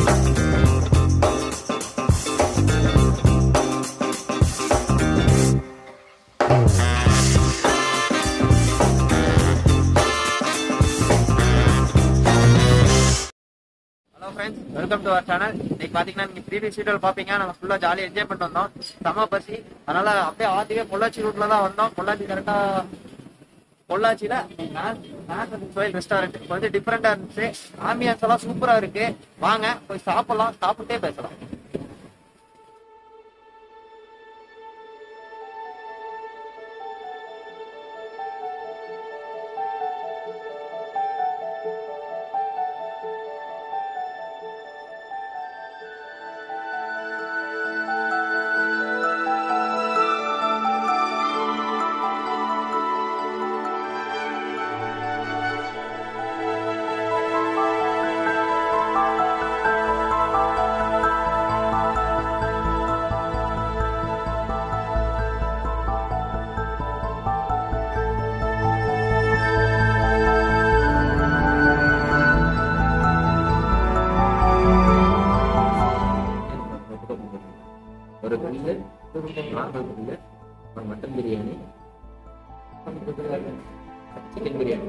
Hello friends welcome to our channel இன்னைக்கு பாத்தீங்கன்னா நீங்க ப்ரீவியஸ் வீடியோல பாப்பீங்க நம்ம ஃபுல்லா ஜாலியா என்ஜாய் பண்ணிட்டு வந்தோம் செம பசி அதனால அப்படியே ஆதிவே பொள்ளாச்சி ரூட்ல தான் வந்தோம் பொள்ளாச்சி கரெக்டா பொள்ளாச்சியில கோயில் ரெஸ்டாரண்ட் கொஞ்சம் டிஃப்ரெண்டா இருந்துச்சு ஆம்பியன்ஸ் எல்லாம் சூப்பரா இருக்கு வாங்க போய் சாப்பிடலாம் சாப்பிட்டே பேசலாம் ஒரு கிரில்லு நார்மல் கிரில்லு ஒரு மட்டன் பிரியாணி சிக்கன் பிரியாணி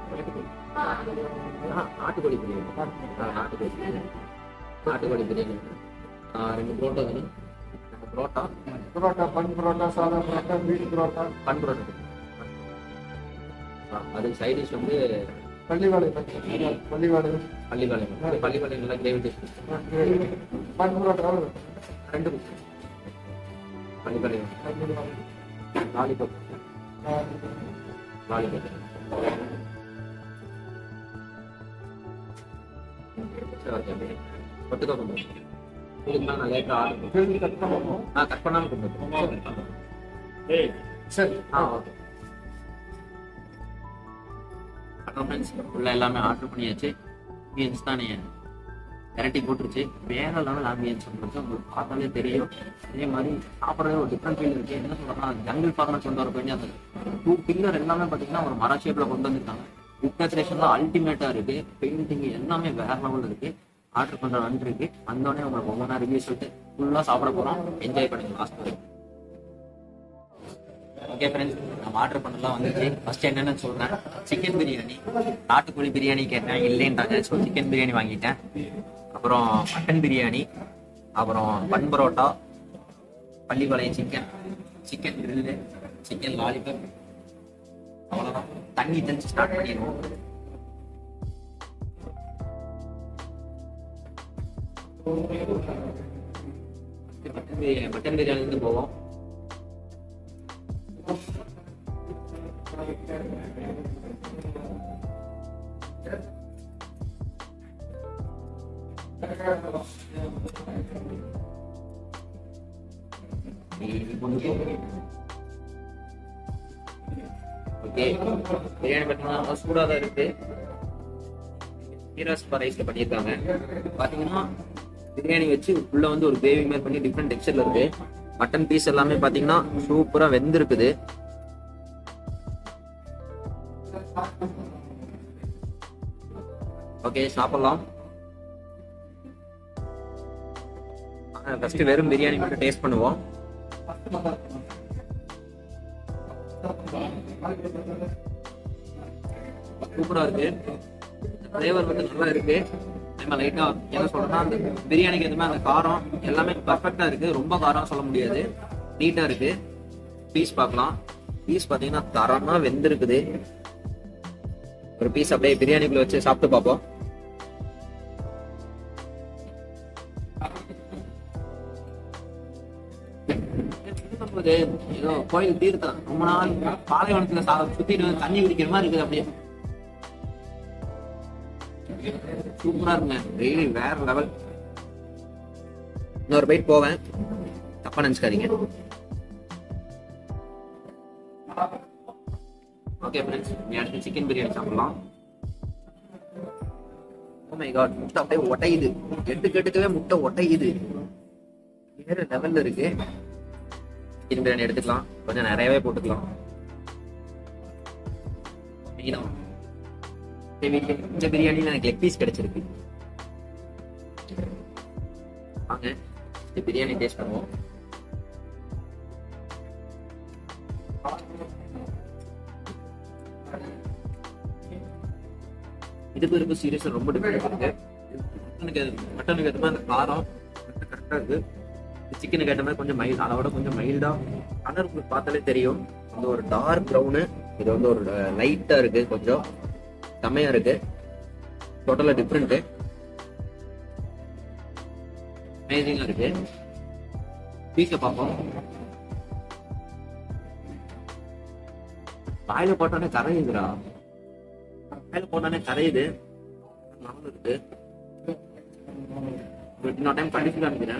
ஆ, நாட்டுக்கோழி பிரியாணி ஆ, நாட்டுக்கோழி பிரியாணி நாட்டுக்கோழி பிரியாணி ஆ, ரெண்டு புரோட்டா வேணும் ரெண்டு புரோட்டா பரோட்டா பன் பரோட்டா சாதா பரோட்டா மீட் பரோட்டா பன் புரோட்டா ஆ, அதுக்கு சைட் டிஷ் வந்து பள்ளிவாடை பள்ளிவாடை பள்ளிப்பாளையம் பள்ளிப்பாளையம் நல்லா கிரேவி டிஷ் பன் பரோட்டா ரெண்டு பள்ளிப்பாளையம் லாலிபப் லாலிபப் சரி ஓகே அப்படியே ஒட்டுக்கா கொண்டு வரேன். இதுக்கு மேலே நான் லேட்டாக ஆர்டர் கேள்வி கட்டணும் நான் கட் பண்ணாமல் கொண்டு வரேன் சரி ஆ ஓகே அப்புறம் ஃப்ரெண்ட்ஸ் உள்ள எல்லாமே ஆர்டர் பண்ணியாச்சு ஆம்பியன்ஸ் தான் வெரைட்டி போட்டுருச்சு வேற லெவல் ஆம்பியன்ஸ் வந்துருக்கு உங்களுக்கு பார்த்தாலே தெரியும் அதே மாதிரி சாப்பிட்றதே ஒரு டிஃப்ரெண்ட் ஃபீல் இருக்கு என்ன சொல்றேன்னா ஜங்கிள் ஃபார்மர் கொண்டு வர வேண்டிய அந்த டூ பில்லர் எல்லாமே பார்த்தீங்கன்னா ஒரு மர ஷேப்ல கொண்டு வந்திருக்காங்க புக் டெக்கரேஷன் தான் அல்டிமேட்டா இருக்கு பெயிண்டிங் எல்லாமே வேற லெவல் இருக்கு ஆர்டர் பண்ற வந்து இருக்கு வந்தோடனே உங்களுக்கு ஒவ்வொன்றா ரிவ்யூ சொல்லிட்டு ஃபுல்லா சாப்பிட போறோம் என்ஜாய் பண்ணுங்க லாஸ்ட் வரைக்கும் ஓகே ஃப்ரெண்ட்ஸ் நம்ம ஆர்டர் பண்ணலாம் வந்துச்சு ஃபர்ஸ்ட் என்னன்னு சொல்றேன் சிக்கன் பிரியாணி நாட்டுக்கோழி பிரியாணி கேட்டேன் இல்லைன்றாங்க ஸோ சிக்கன் பிரியாணி வாங்கிட்டேன் அப்புறம் மட்டன் பிரியாணி அப்புறம் bun parotta Pallipalayam chicken chicken grill chicken lollipop அவ்வளோதான் தண்ணி தெளிச்சு ஸ்டார்ட் பண்ணிடுவோம் மட்டன் பிரியாணி மட்டன் பிரியாணி இருந்து போவோம் ஓகே பிரியாணி பார்த்தீங்கன்னா நல்லா சூடாக தான் இருக்கு ஹீராஸ் ரைஸ்ல பண்ணியிருக்காங்க பார்த்தீங்கன்னா பிரியாணி வச்சு உள்ள வந்து ஒரு கிரேவி மாதிரி பண்ணி டிஃப்ரெண்ட் டெக்ஸ்சர்ல இருக்கு மட்டன் பீஸ் எல்லாமே பார்த்தீங்கன்னா சூப்பரா வெந்திருக்குது ஓகே சாப்பிடலாம் ஃபர்ஸ்ட் வெறும் பிரியாணி மட்டும் டேஸ்ட் பண்ணுவோம் சூப்பரா இருக்கு ஃப்ளேவர் வந்து நல்லா இருக்கு நம்ம லைட்டா என்ன சொல்றேன்னா அந்த பிரியாணிக்கு எதுவுமே அந்த காரம் எல்லாமே பர்ஃபெக்டா இருக்கு ரொம்ப காரம் சொல்ல முடியாது நீட்டா இருக்கு பீஸ் பார்க்கலாம் பீஸ் பாத்தீங்கன்னா தரமா வெந்திருக்குது ஒரு பீஸ் அப்படியே பிரியாணிக்குள்ள வச்சு சாப்பிட்டு பார்ப்போம் போது ஏதோ கோயில் தீர்த்தம் ரொம்ப நாள் பாலைவனத்துல சா- சுத்திட்டு வந்து தண்ணி குடிக்கிற மாதிரி இருக்குது அப்படியே சூப்பரா இருக்குங்க டெய்லி வேற லெவல் இன்னொரு பைட் போவேன் தப்பா நினைச்சுக்காதீங்க ஓகே ஃப்ரெண்ட்ஸ் நீ அடுத்து சிக்கன் பிரியாணி சாப்பிடலாம் ஓ மை காட் முட்டை அப்படியே ஒட்டையுது எட்டு கெட்டுக்கவே முட்டை ஒட்டையுது வேற லெவல்ல இருக்கு சிக்கன் பிரியாணி எடுத்துக்கலாம் கொஞ்சம் நிறையவே போட்டுக்கலாம் மீதம் இந்த பிரியாணி- இந்த பிரியாணியில் எனக்கு லெக் பீஸ் கிடைச்சிருக்கு வாங்க இந்த பிரியாணி டேஸ்ட் பண்ணுவோம் இதுக்கு இருக்கு சீரியஸா ரொம்ப டிஃபரெண்ட் இருக்கு மட்டனுக்கு மட்டனுக்கு ஏற்ற மாதிரி அந்த காரம் கரெக்டா இருக்கு சிக்கனுக்கு ஏற்ற மாதிரி கொஞ்சம் மைல்டு அதை விட கொஞ்சம் மைல்டா கலர் உங்களுக்கு பார்த்தாலே தெரியும் இந்த ஒரு டார்க் ப்ரௌனு இது வந்து ஒரு லைட்டா இருக்கு கொஞ்சம் செம்மையா இருக்கு டோட்டலா டிஃப்ரெண்ட் அமேசிங்கா இருக்கு பீஸை பார்ப்போம் வாயில போட்டோன்னே கரையுதுடா வாயில போட்டோன்னே கரையுது நானும் இருக்கு இன்னொரு டைம் கண்டிப்பா காமிக்கிறேன்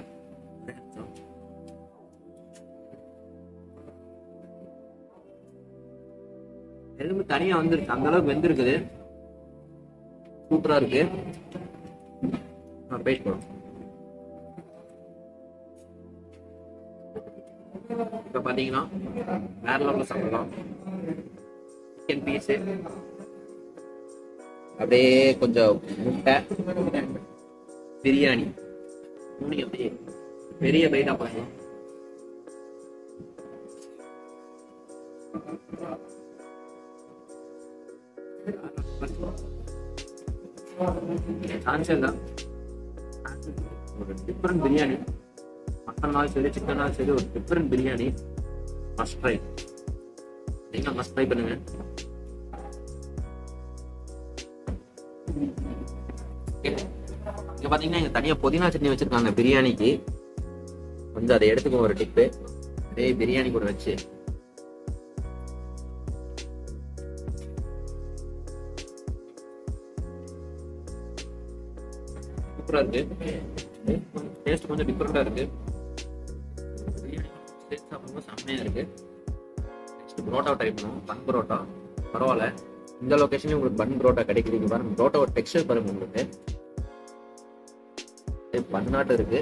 எலும்பு தனியா வந்துருக்கு அந்த அளவுக்கு வெந்திருக்குது சூப்பரா இருக்கு பேஸ்ட் போடும் இப்ப பாத்தீங்கன்னா வேற லெவல்ல சாப்பிடலாம் சிக்கன் பீஸ் அப்படியே கொஞ்சம் முட்டை பிரியாணி மூணு அப்படியே பெரிய பைட்டா பார்க்கலாம் சான்ஸே தான் ஒரு டிஃப்ரெண்ட் பிரியாணி மட்டன்னாலும் சரி சிக்கனாலும் சரி ஒரு டிஃப்ரெண்ட் பிரியாணி மஸ்ட் ட்ரை நீங்க மஸ்ட் ட்ரை பண்ணுங்க Okay. இங்க பாத்தீங்கன்னா இங்க தனியா புதினா சட்னி வச்சிருக்காங்க பிரியாணிக்கு கொஞ்சம் அதை எடுத்துக்கோ ஒரு டிப்பு அதே பிரியாணி கூட வச்சு சூப்பரா இருக்கு டேஸ்ட் கொஞ்சம் டிஃப்ரெண்டா இருக்கு பிரியாணி டேஸ்ட் சாப்பிடும்போது செம்மையா இருக்கு நெக்ஸ்ட் புரோட்டா ட்ரை பண்ணுவோம் பன் புரோட்டா பரவாயில்ல இந்த லொகேஷன்ல உங்களுக்கு பன் புரோட்டா கிடைக்குது இங்க பாருங்க புரோட்டாவோட டெக்ஸ்டர் பாருங்க உங்களுக்கு இது பன்னாட்டு இருக்கு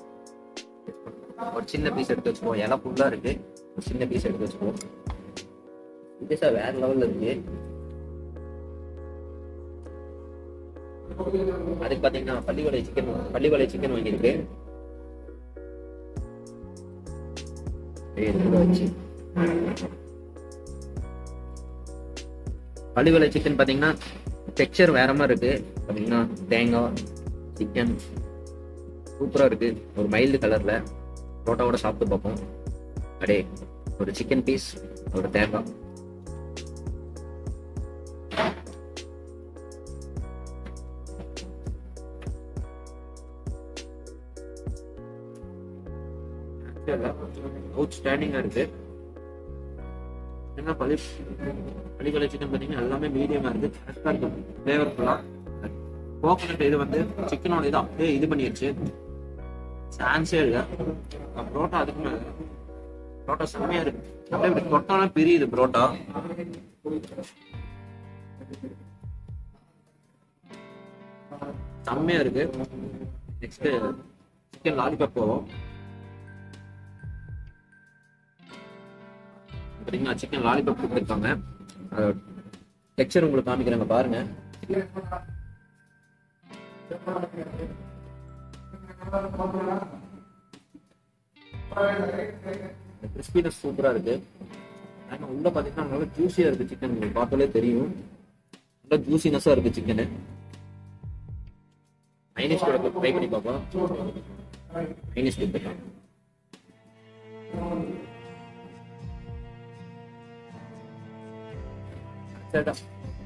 ஒரு சின்ன பீஸ் எடுத்து வச்சுக்குவோம் இலை ஃபுல்லா இருக்கு ஒரு சின்ன பீஸ் எடுத்து வச்சுக்குவோம் பீஸா வேற லெவல்ல இருக்கு அதுக்கு பாத்தீங்கன்னா பள்ளிவளை சிக்கன் பள்ளிவளை சிக்கன் வாங்கியிருக்கு அப்படியே இதுல வச்சு பள்ளிவளை சிக்கன் பாத்தீங்கன்னா டெக்ஸ்சர் வேற மாதிரி இருக்கு பாத்தீங்கன்னா தேங்காய் சிக்கன் சூப்பரா இருக்கு ஒரு மைல்டு கலர்ல புரோட்டாவோட சாப்பிட்டு பார்ப்போம் அடே ஒரு சிக்கன் பீஸ் ஒரு தேங்காய் அவுட் ஸ்டாண்டிங்கா இருக்கு என்ன பள்ளி பள்ளிக்கொலை சிக்கன் பார்த்தீங்கன்னா எல்லாமே மீடியமா இருக்கு கரெக்டா இருக்கு ஃபிளேவர்ஃபுல்லா கோகனட் இது வந்து சிக்கனோட இது அப்படியே இது பண்ணிடுச்சு சான்ஸே இல்ல புரோட்டா அதுக்கு மேல புரோட்டா செம்மையா இருக்கு அப்படியே இப்படி தொட்டாலும் பிரியுது புரோட்டா செம்மையா இருக்கு நெக்ஸ்ட் சிக்கன் லாலிபாப் போவோம் பார்த்தீங்கன்னா சிக்கன் லாலிபாப் கொடுத்துருக்காங்க டெக்ஸ்சர் உங்களுக்கு காமிக்கிறாங்க பாருங்க கிறிஸ்பினஸ் சூப்பரா இருக்கு ஆனா உள்ள பாத்தீங்கன்னா நல்லா ஜூசியா இருக்கு சிக்கன் உங்களுக்கு பார்த்தாலே தெரியும் நல்லா ஜூசினஸா இருக்கு சிக்கன் மைனஸ் கூட ட்ரை பண்ணி பார்ப்போம் மைனஸ் கொடுத்துருக்காங்க சரிடா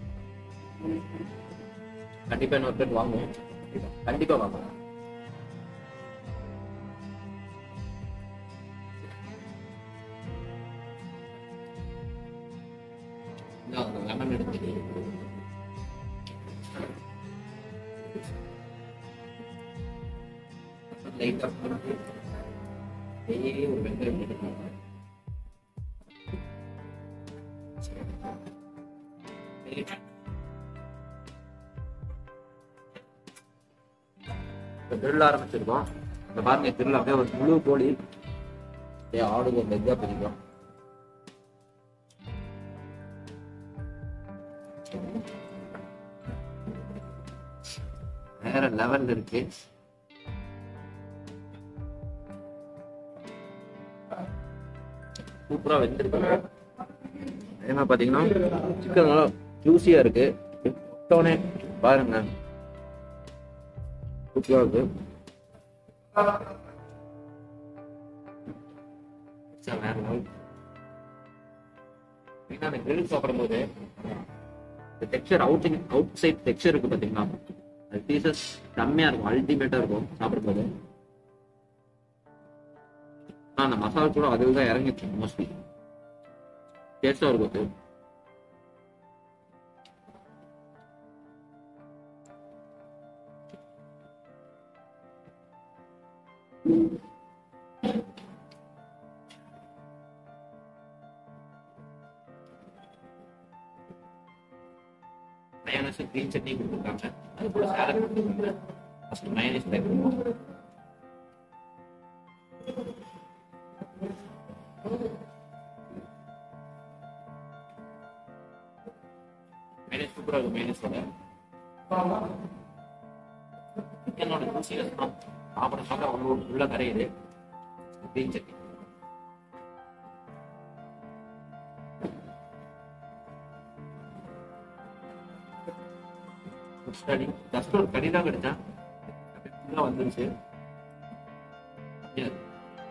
கண்டிப்பா இன்னொரு பிளேட் வாங்குவோம் கண்டிப்பா வாங்குவோம் லெமன் எடுத்து லைட்டா போட்டு அப்படியே ஒரு வெங்காயம் எடுக்கணும் இப்போ grill ஆரம்பிச்சிருக்கோம் இந்த பாருங்க grill அப்படியே ஒரு முழு கோழி அப்படியே ஆடு ஒரு லெக்கா பிரிக்கும் வேற லெவல்ல இருக்கு சூப்பரா வெந்திருக்கு அதே மாதிரி பாத்தீங்கன்னா சிக்கன் நல்லா ஜூஸியா இருக்கு விட்டோனே பாருங்க சூப்பரா இருக்கு சரி, வேற level. மெயினா அந்த grill சாப்பிடும்போது இந்த texture out outside texture இருக்கு பாத்தீங்களா அது பீசஸ் செம்மையா இருக்கும் அல்டிமேட்டா இருக்கும் சாப்பிடும்போது ஆனா அந்த மசாலா கூட அதில் தான் இறங்கிச்சு மோஸ்ட்லி டேஸ்டா இருக்கும் அது. மயோனஸ் கிரீன் சட்னி கொடுத்துருக்காங்க அது கூட சாலட் கொடுத்துருக்காங்க ஃபர்ஸ்ட் மயோனஸ் ட்ரை பண்ணுவோம் மயோனஸ் சூப்பராக இருக்கும் மயோனஸோட சிக்கனோட ஜூசினஸ் தான் சாப்பிட சாப்பிட அவ்வளோ உள்ள கரையுது கிரீன் சட்னி ஸ்டடி ஜஸ்ட் ஒரு கடி தான் கிடைச்சேன் ஃபுல்லாக வந்துருச்சு Yeah.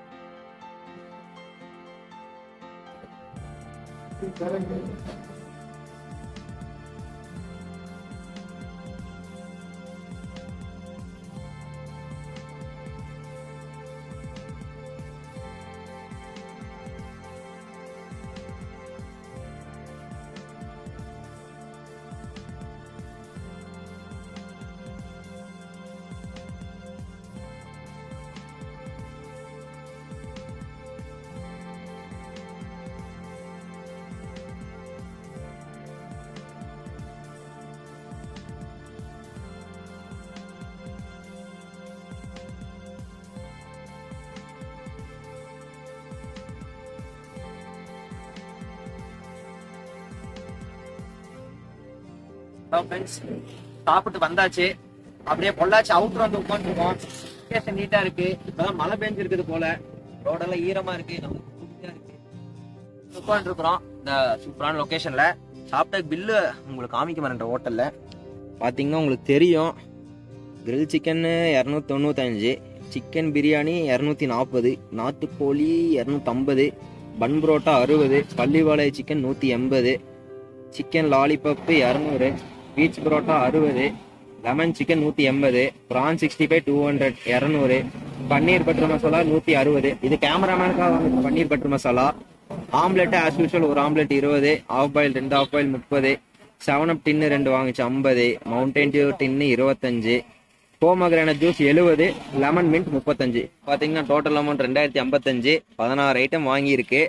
ஹலோ ஃப்ரெண்ட்ஸ் சாப்பிட்டு வந்தாச்சு அப்படியே பொள்ளாச்சி அவுட்ரு வந்து உட்காந்துருக்கோம் லொகேஷன் நீட்டா இருக்கு இப்பதான் மழை பெஞ்சிருக்குது போல ரோடெல்லாம் ஈரமா இருக்கு நமக்கு குளிர்ச்சியா இருக்கு உட்காந்துருக்குறோம் இந்த சூப்பரான லொகேஷன்ல சாப்பிட்ட பில்லு உங்களுக்கு காமிக்க மாட்டேன் ஹோட்டல்ல பாத்தீங்கன்னா உங்களுக்கு தெரியும் கிரில் சிக்கன் இரநூத்தி தொண்ணூத்தஞ்சு சிக்கன் பிரியாணி இரநூத்தி நாற்பது நாட்டுக்கோழி இரநூத்தம்பது பன் புரோட்டா அறுபது பள்ளிவாழை சிக்கன் நூற்றி எண்பது சிக்கன் லாலிபப்பு இரநூறு பீச் பரோட்டா அறுபது லெமன் சிக்கன் நூற்றி எண்பது prawn sixty five two hundred இரநூறு பன்னீர் பட்டர் மசாலா நூற்றி அறுபது இது கேமராமேனுக்காக வாங்கின paneer butter masala omelette as usual ஒரு ஆம்லெட் இருபது ஆஃப் பாயில் ரெண்டு ஆஃப் பாயில் முப்பது செவன் அப் டின்னு ரெண்டு வாங்கிச்சு ஐம்பது மவுண்டைன் டியூ டின்னு இருபத்தஞ்சு போமகிரானட் ஜூஸ் எழுபது லெமன் மின்ட் முப்பத்தஞ்சு பார்த்தீங்கன்னா டோட்டல் அமௌண்ட் ரெண்டாயிரத்தி ஐம்பத்தஞ்சு பதினாறு ஐட்டம் வாங்கியிருக்கு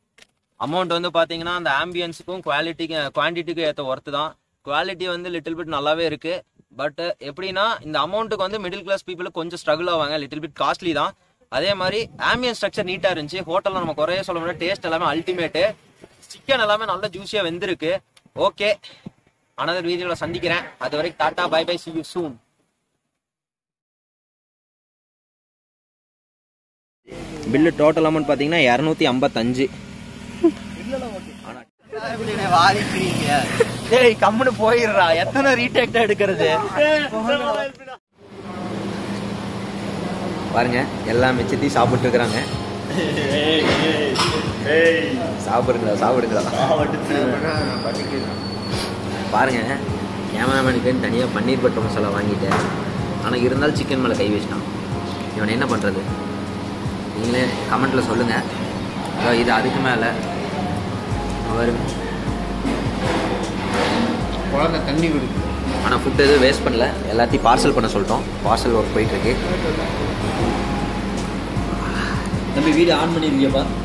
அமௌண்ட் வந்து பாத்தீங்கன்னா அந்த ஆம்பியன்ஸுக்கும் குவாலிட்டிக்கு குவான்டிட்டிக்கும் ஏற்ற ஒர்த்து தான் குவாலிட்டி வந்து லிட்டில் பிட் நல்லாவே இருக்கு பட் எப்படின்னா இந்த அமௌண்ட்டுக்கு வந்து மிடில் கிளாஸ் பீப்புளுக்கு கொஞ்சம் ஸ்ட்ரகிள் ஆவாங்க லிட்டில் பிட் காஸ்ட்லி தான் அதே மாதிரி ஆம்பியன் ஸ்ட்ரக்சர் நீட்டா இருந்துச்சு ஹோட்டல்ல நம்ம குறைய சொல்ல முடியாது டேஸ்ட் எல்லாமே அல்டிமேட்டு சிக்கன் எல்லாமே நல்ல ஜூஸியா வெந்திருக்கு ஓகே அனதர் வீடியோல சந்திக்கிறேன் அது வரைக்கும் tata bye bye see you soon bill total amount பார்த்தீங்கன்னா இரநூத்தி ஐம்பத்தஞ்சு வாதிக்கிறீங்க டேய் கம்முன்னு போயிடுறா எத்தனை ரீடேக்டா எடுக்கிறது பாருங்க எல்லா மிச்சத்தையும் சாப்பிட்டு இருக்கிறாங்க சாப்பிடுங்களா சாப்பிடுங்களா பாருங்க கேமராமேனுக்குன்னு தனியாக பன்னீர் பட்டர் மசாலா வாங்கிட்டேன் ஆனால் இருந்தாலும் சிக்கன் மேலே கை வச்சிட்டான் இவன் என்ன பண்ணுறது நீங்களே கமெண்ட்டில் சொல்லுங்கள் இதோ இது அதுக்கு மேலே வரும் குழந்தை தண்ணி குடிக்கும் ஆனால் ஃபுட் எதுவும் வேஸ்ட் பண்ணல எல்லாத்தையும் பார்சல் பண்ண சொல்லிட்டோம் பார்சல் ஒர்க் போயிட்டுருக்கு தம்பி வீடியோ ஆன் பண்ணிருக்கியப்பா